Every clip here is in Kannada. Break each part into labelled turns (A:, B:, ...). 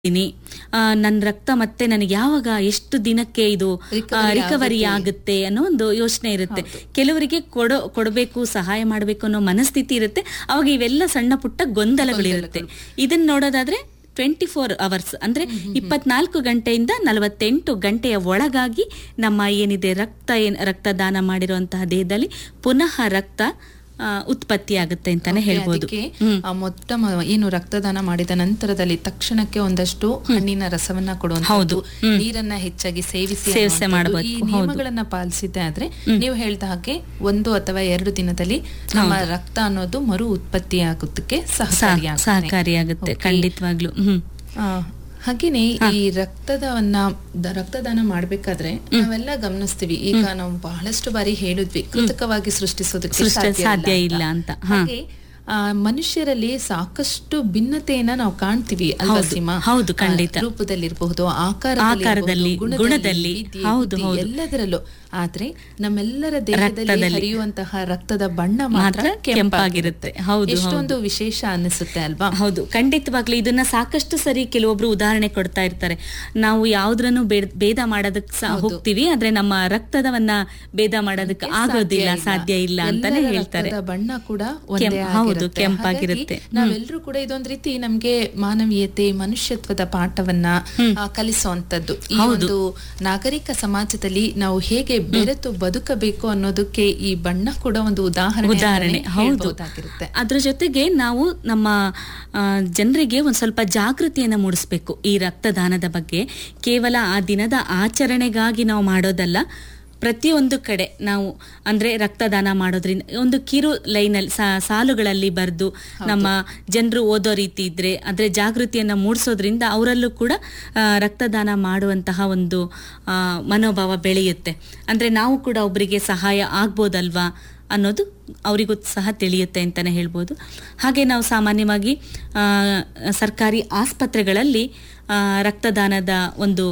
A: ಇದ್ದೀನಿ ನನ್ನ ರಕ್ತ ಮತ್ತೆ ನನಗೆ ಯಾವಾಗ ಎಷ್ಟು ದಿನಕ್ಕೆ ಇದು
B: Recovery
A: ರಿಕವರಿ
B: ಆಗುತ್ತೆ.
A: ಆಗುತ್ತೆ ಅನ್ನೋ ಒಂದು ಯೋಚನೆ ಇರುತ್ತೆ ಕೆಲವರಿಗೆ ಕೊಡೋ ಕೊಡಬೇಕು ಸಹಾಯ ಮಾಡಬೇಕು ಅನ್ನೋ ಮನಸ್ಥಿತಿ ಇರುತ್ತೆ ಅವಾಗ ಇವೆಲ್ಲ ಸಣ್ಣ ಪುಟ್ಟ ಗೊಂದಲಗಳಿರುತ್ತೆ ಇದನ್ನ ನೋಡೋದಾದ್ರೆ ಟ್ವೆಂಟಿ ಫೋರ್ ಅವರ್ಸ್ ಅಂದ್ರೆ ಇಪ್ಪತ್ನಾಲ್ಕು ಗಂಟೆಯಿಂದ ನಲವತ್ತೆಂಟು ಗಂಟೆಯ ಒಳಗಾಗಿ ನಮ್ಮ ಏನಿದೆ ರಕ್ತ ಏನ್ ರಕ್ತದಾನ ಮಾಡಿರುವಂತಹ ದೇಹದಲ್ಲಿ ಪುನಃ ರಕ್ತ ಆ, ಉತ್ಪತ್ತಿ ಆಗುತ್ತೆ ಅಂತಾನೆ
B: Okay,
A: ಹೇಳ್ಬೋದು
B: ಅದಕ್ಕೆ ಆ ಮೊಟ್ಟ ಮ- ಏನು ರಕ್ತದಾನ ಮಾಡಿದ ನಂತರದಲ್ಲಿ ತಕ್ಷಣಕ್ಕೆ ಒಂದಷ್ಟು ಹಣ್ಣಿನ ರಸವನ್ನ ಕೊಡುವಂತದ್ದು ನೀರನ್ನ ಹೆಚ್ಚಾಗಿ ಸೇವಿಸಿ
A: ಸೇವಿಸಿ
B: ಅನ್ನುವಂಥದ್ದು.
A: ಮಾಡ್ಬೇಕು,
B: ಈ
A: ಹೌದು.
B: ನಿಯಮಗಳನ್ನ ಪಾಲಿಸಿದ್ದೆ ಆದ್ರೆ ನೀವು ಹೇಳ್ದ ಹಾಗೆ ಒಂದು ಅಥವಾ ಎರಡು ದಿನದಲ್ಲಿ ನಮ್ಮ ರಕ್ತ ಅನ್ನೋದು ಮರು ಉತ್ಪತ್ತಿ ಆಗೋದಕ್ಕೆ ಸಹಕಾರಿಯಾಗುತ್ತೆ
A: ಸಹಕಾರಿಯಾಗುತ್ತೆ
B: Okay.
A: ಖಂಡಿತವಾಗ್ಲು ಹ್ಮ್
B: ಆ, ಹಾಗೇನೆ ಈ ರಕ್ತದವನ್ನ ದ- ರಕ್ತದಾನ ಮಾಡ್ಬೇಕಾದ್ರೆ ನಾವೆಲ್ಲ ಗಮನಿಸ್ತೀವಿ ಈಗ ನಾವು ಬಹಳಷ್ಟು ಬಾರಿ ಹೇಳಿದ್ವಿ ಕೃತಕವಾಗಿ ಸೃಷ್ಟಿಸೋದಕ್ಕೆ
A: ಸೃಷ್ಟಿ- ಸಾಧ್ಯ
B: ಅಂತ.
A: ಇಲ್ಲ ಅಂತ. ಹಾ.
B: ಹಾಗೆ ಆ, ಮನುಷ್ಯರಲ್ಲಿ ಸಾಕಷ್ಟು ಭಿನ್ನತೆಯನ್ನ ನಾವು ಕಾಣ್ತೀವಿ ಅಲ್ವಾ
A: ಹೌದು,
B: ಸೀಮಾ
A: ಹೌದು,
B: ಆ,
A: ಖಂಡಿತ.
B: ರೂಪದಲ್ಲಿರಬಹುದು
A: ಆಕಾರದಲ್ಲಿ,
B: ಆಕಾರದಲ್ಲಿ
A: ಗುಣದಲ್ಲಿ, ಹೌದು, ಹೌದು.
B: ಎಲ್ಲದರಲ್ಲೂ ಆದ್ರೆ ನಮ್ಮೆಲ್ಲರ ದೇಹದಲ್ಲಿ
A: ರಕ್ತದಲ್ಲಿ.
B: ಹರಿಯುವಂತಹ ರಕ್ತದ ಬಣ್ಣ
A: ಮಾತ್ರ
B: ಮಾತ್ರ
A: ಕೆಂಪಾಗಿರುತ್ತೆ. ಹೌದು,
B: ಎಷ್ಟೊಂದು ವಿಶೇಷ ಅನಿಸುತ್ತೆ ಅಲ್ವಾ
A: ಹೌದು ಖಂಡಿತವಾಗ್ಲೂ ಇದನ್ನ ಸಾಕಷ್ಟು ಸರಿ ಕೆಲವೊಬ್ರು ಉದಾಹರಣೆ ಕೊಡ್ತಾ ಇರ್ತಾರೆ ನಾವು ಯಾವ್ದ್ರನ್ನು ಬೇಡ್- ಭೇದ ಮಾಡೋದಕ್ ಸಹ ಹೋಗ್ತೀವಿ ಆದ್ರೆ ನಮ್ಮ ರಕ್ತದವನ್ನ ಭೇದ ಮಾಡೋದಕ್ಕೆ ಆಗೋದಿಲ್ಲ ಸಾಧ್ಯ ಇಲ್ಲ ಅಂತಾನೆ
B: ಎಲ್ಲರ
A: ಹೇಳ್ತಾರೆ
B: ರಕ್ತದ ಬಣ್ಣ ಕೂಡ ಒಂದೇ
A: ಕೆಂಪ್- ಹೌದು,
B: ಆಗಿರುತ್ತೆ.
A: ಕೆಂಪಾಗಿರುತ್ತೆ.
B: ಹಾಗಾಗಿ ನಾವೆಲ್ಲರೂ ಕೂಡ ಇದೊಂದ್ ರೀತಿ ನಮ್ಗೆ ಮಾನವೀಯತೆ ಮನುಷ್ಯತ್ವದ ಪಾಠವನ್ನ ಆ, ಕಲಿಸುವಂತದ್ದು ಈ ಒಂದು ನಾಗರಿಕ ಸಮಾಜದಲ್ಲಿ ನಾವು ಹೇಗೆ ಬೆರೆತು ಬದುಕಬೇಕು ಅನ್ನೋದಕ್ಕೆ ಈ ಬಣ್ಣ ಕೂಡ ಒಂದು ಉದಾಹರಣೆ
A: ಉದಾಹರಣೆ
B: ಅಂತಾನೆ
A: ಹೌದು
B: ಹೇಳ್ಬೋದಾಗಿರುತ್ತೆ
A: ಅದ್ರ ಜೊತೆಗೆ ನಾವು ನಮ್ಮ ಆ, ಜನರಿಗೆ ಒಂದ್ ಸ್ವಲ್ಪ ಜಾಗೃತಿಯನ್ನ ಮೂಡಿಸ್ಬೇಕು ಈ ರಕ್ತದಾನದ ಬಗ್ಗೆ ಕೇವಲ ಆ ದಿನದ ಆಚರಣೆಗಾಗಿ ನಾವು ಮಾಡೋದಲ್ಲ ಪ್ರತಿಯೊಂದು ಕಡೆ ನಾವು ಅಂದ್ರೆ ರಕ್ತದಾನ ಮಾಡೋದ್ರಿಂದ ಒಂದು ಕಿರು ಲೈನಲ್ಲಿ ಸಾಲುಗಳಲ್ಲಿ ಬರೆದು ನಮ್ಮ ಜನರು ಓದೋ ರೀತಿ ಇದ್ರೆ ಅಂದ್ರೆ ಜಾಗೃತಿಯನ್ನ ಮೂಡಿಸೋದ್ರಿಂದ ಅವರಲ್ಲೂ ಕೂಡ ಆ, ರಕ್ತದಾನ ಮಾಡುವಂತಹ ಒಂದು ಆ, ಮನೋಭಾವ ಬೆಳೆಯುತ್ತೆ ಅಂದ್ರೆ ನಾವು ಕೂಡ ಒಬ್ಬರಿಗೆ ಸಹಾಯ ಆಗ್ಬೋದಲ್ವಾ ಅನ್ನೋದು ಅವರಿಗೂ ಸಹ ತಿಳಿಯುತ್ತೆ ಅಂತಲೇ ಹೇಳ್ಬೋದು ಹಾಗೆ ನಾವು ಸಾಮಾನ್ಯವಾಗಿ ಆ, ಸರ್ಕಾರಿ ಆಸ್ಪತ್ರೆಗಳಲ್ಲಿ ಆ, ರಕ್ತದಾನದ ಒಂದು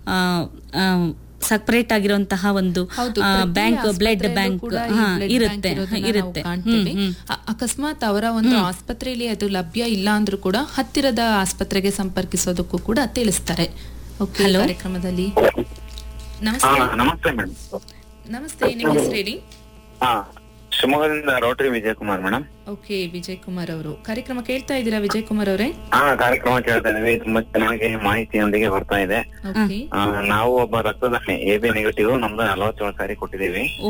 A: ಸಪರೇಟ್ ಆಗಿರುವಂತಹ ಒಂದು
B: ಹೌದು,
A: ಆ,
B: ಪ್ರತಿ
A: ಬ್ಯಾಂಕ್ ಬ್ಲಡ್
B: ಆಸ್ಪತ್ರೆಯಲ್ಲೂ
A: ಬ್ಯಾಂಕ್
B: ಕೂಡ ಈ
A: ಹಾ
B: ಬ್ಲಡ್
A: ಇರುತ್ತೆ
B: ಬ್ಯಾಂಕ್ ಇರೋದನ್ನ ನಾವು
A: ಇರುತ್ತೆ
B: ಕಾಣ್ತೀವಿ.
A: ಹ್ಮ್, ಹ್ಮ್.
B: ಅ- ಅಕಸ್ಮಾತ್ ಅವರ ಒಂದು ಆಸ್ಪತ್ರೆಯಲ್ಲಿ ಅದು ಲಭ್ಯ ಇಲ್ಲ ಅಂದ್ರೂ ಕೂಡ ಹತ್ತಿರದ ಆಸ್ಪತ್ರೆಗೆ ಸಂಪರ್ಕಿಸೋದಕ್ಕೂ ಕೂಡ ತಿಳಿಸ್ತಾರೆ ಓಕೆ
A: Hello?
B: ಕಾರ್ಯಕ್ರಮದಲ್ಲಿ
C: ಹಾ
B: ನಮಸ್ತೆ
C: ನಮಸ್ತೆ ಮೇಡಮ್
B: ನಮಸ್ತೆ ನಿಮ್ಮ ಹೆಸರು ಹೇಳಿ
C: ಹಾ ಶಿವಮೊಗ್ಗದಿಂದ rotary Vijay Kumar madam
B: okay Vijay Kumar ಅವರು ಕಾರ್ಯಕ್ರಮ ಕೇಳ್ತಾ ಇದ್ದೀರಾ ವಿಜಯ್ ಕುಮಾರ್ ಅವರೇ
C: ಹಾ ಕಾರ್ಯಕ್ರಮ ಕೇಳ್ತಾ ಇದೀವಿ ತುಂಬಾ ಚೆನ್ನಾಗಿ ಮಾಹಿತಿಯೊಂದಿಗೆ ಬರ್ತಾ ಇದೆ
B: ಓಕೆ
C: ಆ, ನಾವು ಒಬ್ಬ ರಕ್ತದಾನಿ ಎ ಬಿ ನೆಗೆಟಿವ್ ನಮ್ದು ನಲವತ್ತೇಳು ಸಾರಿ ಕೊಟ್ಟಿದೀವಿ
A: ಓ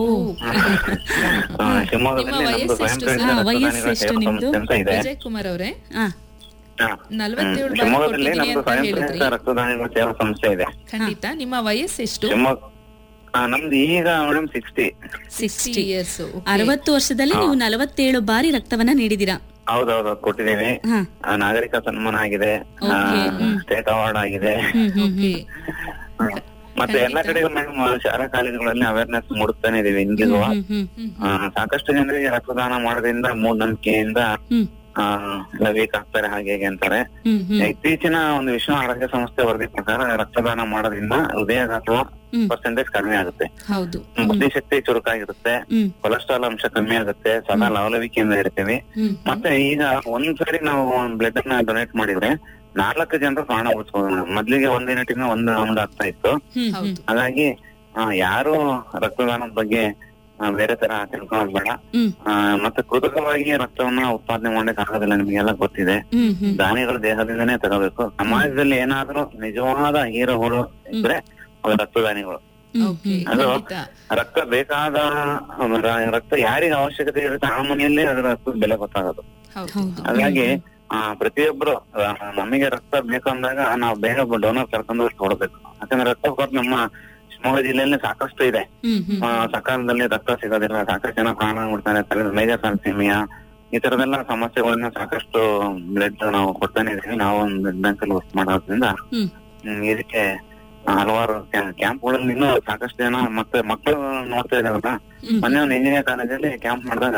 C: ಆ, ಶಿವಮೊಗ್ಗದಲ್ಲಿ
B: ನಿಮ್ಮ
C: ನಮ್ದು
B: ವಯಸ್ಸೆಷ್ಟು
C: ಸ್ವಯಂ
A: ಸರ್?
C: ಪ್ರೇರಿತ
A: ವಯಸ್ಸು
C: ರಕ್ತದಾನಿಗಳ
A: ಎಷ್ಟು
C: ಸೇವಾ
A: ನಿಮ್ದು?
C: ಸಂಸ್ಥೆ ಅಂತ ಇದೆ
B: ವಿಜಯ್ ಕುಮಾರ್ ಅವರೇ
A: ಆ,
C: ಹಾ.
B: ನಲವತ್ತೇಳು
C: ಹ್ಮ್.
B: ಬಾರಿ
C: ಶಿವಮೊಗ್ಗದಲ್ಲಿ
B: ಕೊಟ್ಟಿದ್ದೀನಿ
C: ನಮ್ದು
B: ಅಂತ
C: ಸ್ವಯಂ
B: ಹೇಳಿದ್ರಿ
C: ಪ್ರೇರಿತ ರಕ್ತದಾನಿಗಳ ಸೇವಾ ಸಂಸ್ಥೆ ಇದೆ
B: ಖಂಡಿತ ನಿಮ್ಮ ವಯಸ್ಸೆಷ್ಟು
C: ಶಿವಮೊಗ್ಗ ಆ, ನಮ್ದು ಈಗ ಮೇಡಮ್ ಸಿಕ್ಸ್ಟಿ
A: ಸಿಕ್ಸ್ಟಿ
B: ಇಯರ್ಸ್
A: ಅರವತ್ತು ವರ್ಷದಲ್ಲಿ ನೀವು ನಲವತ್ತೇಳು ಬಾರಿ ರಕ್ತವನ್ನ ನೀಡಿದ್ದೀರಾ
C: ಹೌದೌದು ಕೊಟ್ಟಿದ್ದೀವಿ
A: ಹಾ
C: ಆ, ನಾಗರಿಕ ಸನ್ಮಾನ ಆಗಿದೆ ಸ್ಟೇಟ್ ಅವಾರ್ಡ್ ಆಗಿದೆ
B: ಓಕೆ
C: ಹ್ಮ್. ಮತ್ತೆ ಎಲ್ಲಾ ಕಡೆ ಮೇಡಮ್ ಶಾಲಾ ಕಾಲೇಜುಗಳಲ್ಲಿ ಅವೇರ್ನೆಸ್ ಮೂಡಿಸ್ತಾನೆ ಇದೀವಿ ಇಂದಿಗೂ
A: ಹ್ಮ್ ಹ್ಮ್
C: ಆ, ಸಾಕಷ್ಟು ಜನರಿಗೆ ರಕ್ತದಾನ ಮಾಡೋದ್ರಿಂದ ಮೂಢನಂಬಿಕೆಯಿಂದ
A: ಹ್ಮ್
C: ಆ, ಎಲ್ಲ ವೀಕ್ ಆಗ್ತಾರೆ ಹಾಗೆ ಹೀಗೆ ಅಂತಾರೆ
A: ಹ್ಮ್ ಹ್ಮ್
C: ಇತ್ತೀಚಿನ ಒಂದು ವಿಶ್ವ ಆರೋಗ್ಯ ಸಂಸ್ಥೆ ವರದಿ ಪ್ರಕಾರ ರಕ್ತದಾನ ಮಾಡೋದ್ರಿಂದ ಹೃದಯಾಘಾತ
A: ಹ್ಮ್.
C: ಪರ್ಸೆಂಟೇಜ್ ಕಡಿಮೆ ಆಗುತ್ತೆ
B: ಹೌದು
C: ಬುದ್ಧಿಶಕ್ತಿ ಚುರುಕಾಗಿರುತ್ತೆ
A: ಹ್ಮ್
C: ಕೊಲೆಸ್ಟ್ರಾಲ್ ಅಂಶ ಕಮ್ಮಿ ಆಗುತ್ತೆ ಸದಾ ಲವಲವಿಕೆಯಿಂದ ಇರ್ತೀವಿ
B: ಹ್ಮ್
C: ಮತ್ತೆ ಈಗ ಒಂದ್ಸರಿ ನಾವು ಬ್ಲಡ್ ಅನ್ನ ಡೊನೇಟ್ ಮಾಡಿದ್ರೆ ನಾಲ್ಕು ಜನರು ಪ್ರಾಣ ಉಳಿಸ್ಬೋದು ಮೊದ್ಲಿಗೆ ಒಂದ್ ಯೂನಿಟಿನ ಒಂದ್ ರೌಂಡ್ ಆಗ್ತಾ ಇತ್ತು
A: ಹ್ಮ್
B: ಹೌದು
C: ಹಾಗಾಗಿ ಆ, ಯಾರು ರಕ್ತದಾನದ ಬಗ್ಗೆ ಆ, ಬೇರೆ ತರ ತಿಳ್ಕೊಳ್ಳೋದು ಬೇಡ
A: ಹ್ಮ್
C: ಆ, ಮತ್ತೆ ಕೃತಕವಾಗಿ ರಕ್ತವನ್ನ ಉತ್ಪಾದನೆ ಮಾಡಕ್ ಆಗೋದಿಲ್ಲ ನಿಮ್ಗೆಲ್ಲ ಗೊತ್ತಿದೆ
A: ಹ್ಮ್ ಹ್ಮ್
C: ದಾನಿಗಳು ದೇಹದಿಂದನೇ ತಗೋಬೇಕು ಸಮಾಜದಲ್ಲಿ ಏನಾದ್ರೂ ನಿಜವಾದ ಹೀರೋಗಳು ಇದ್ರೆ ಅದು ರಕ್ತದಾನಿಗಳು
B: ಓಕೆ
C: ಅದು
B: ಖಂಡಿತ
C: ರಕ್ತ ಬೇಕಾದ ರ- ರಕ್ತ ಯಾರಿಗೆ ಅವಶ್ಯಕತೆ ಇರುತ್ತೆ ಆ ಮನೆಯಲ್ಲೇ ಅದರ ರಕ್ತದ ಬೆಲೆ ಗೊತ್ತಾಗೋದು
B: ಹೌದು
A: ಹೌದು
C: ಹಾಗಾಗಿ ಆ, ಪ್ರತಿಯೊಬ್ರು ಆ, ನಮಗೆ ರಕ್ತ ಬೇಕು ಅಂದಾಗ ನಾವು ಬೇಗ ಡೋನರ್ ಕರ್ಕೊಂಡು ಹೋಗಿ ಕೊಡ್ಬೇಕು ಯಾಕಂದ್ರೆ ರಕ್ತ ಕೊಟ್ಟು ನಮ್ಮ ಶಿವಮೊಗ್ಗ ಜಿಲ್ಲೆಯಲ್ಲಿ ಸಾಕಷ್ಟು ಇದೆ
A: ಹ್ಮ್ ಹ್ಮ್
C: ಆ, ಸಕಾಲದಲ್ಲಿ ರಕ್ತ ಸಿಗೋದಿಲ್ಲ ಸಾಕಷ್ಟು ಜನ ಪ್ರಾಣ ಬಿಡ್ತಾರೆ ಮೇಜರ್ ಥಾಲಸೆಮಿಯಾ ಈ ತರದೆಲ್ಲ ಸಮಸ್ಯೆಗಳನ್ನ ಸಾಕಷ್ಟು ಬ್ಲಡ್ ನಾವು ಕೊಡ್ತಾನೆ ಇದೀವಿ ನಾವು ಒಂದು ಬ್ಲಡ್ ಬ್ಯಾಂಕ್ ಅಲ್ಲಿ ವರ್ಕ್ ಮಾಡೋದ್ರಿಂದ
A: ಹ್ಮ್
C: ಹ್ಮ್, ಇದಕ್ಕೆ ಹಲವಾರು ಕ್ಯಾಂಪ್ಗಳಲ್ಲಿ ಇನ್ನೂ ಸಾಕಷ್ಟು ಜನ ಮತ್ತೆ ಮಕ್ಕಳು ನೋಡ್ತಾ ಇದಾರಲ್ಲ
A: ಹ್ಮ್.
C: ಮೊನ್ನೆ ಒಂದು ಇಂಜಿನಿಯರ್ ಕಾಲೇಜಲ್ಲಿ ಕ್ಯಾಂಪ್ ಮಾಡಿದಾಗ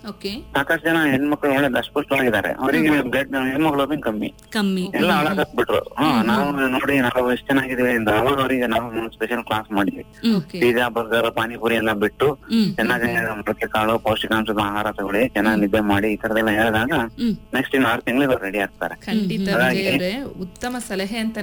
B: ಓಕೆ
C: ಸಾಕಷ್ಟು ಜನ ಹೆಣ್ಮಕ್ಳು ಒಳ್ಳೆ ದಷ್ಟಪುಷ್ಟವಾಗಿದ್ದಾರೆ ಅವರಿಗೆ ಬ್ಲಡ್ ಹೆಮೋಗ್ಲೋಬಿನ್ ಕಮ್ಮಿ
A: ಕಮ್ಮಿ
C: ಎಲ್ಲ ಹಾಳಾಗ್ಬಿಟ್ರು ಹಾ ನಾವು ನೋಡಿ ನಾವು ಎಷ್ಟು ಚೆನ್ನಾಗಿದೀವಿ ಅಂತ ಅವಾಗ ಅವರಿಗೆ ನಾವು ಸ್ಪೆಷಲ್ ಕ್ಲಾಸ್ ಮಾಡಿದ್ವಿ
B: ಓಕೆ
C: ಪಿಜ್ಜಾ ಬರ್ಗರ್ ಪಾನಿಪುರಿ ಎಲ್ಲ ಬಿಟ್ಟು
A: ಹ್ಮ್
C: ಚೆನ್ನಾಗಿ ಮೊಳಕೆ ಕಾಳು ಪೌಷ್ಟಿಕಾಂಶದ ಆಹಾರ ತಗೊಳ್ಳಿ ಚೆನ್ನಾಗಿ ನಿದ್ದೆ ಮಾಡಿ ಈ ತರದೆಲ್ಲ ಹೇಳಿದಾಗ
A: ಹ್ಮ್
C: ನೆಕ್ಸ್ಟ್ ಇನ್ನು ಆರು ತಿಂಗಳು ರೆಡಿ ಆಗ್ತಾರೆ
B: ಖಂಡಿತ
C: ಹಾಗಾಗಿ-
B: ವಿಜಯ್ ಅವ್ರೆ, ಉತ್ತಮ ಸಲಹೆ ಅಂತ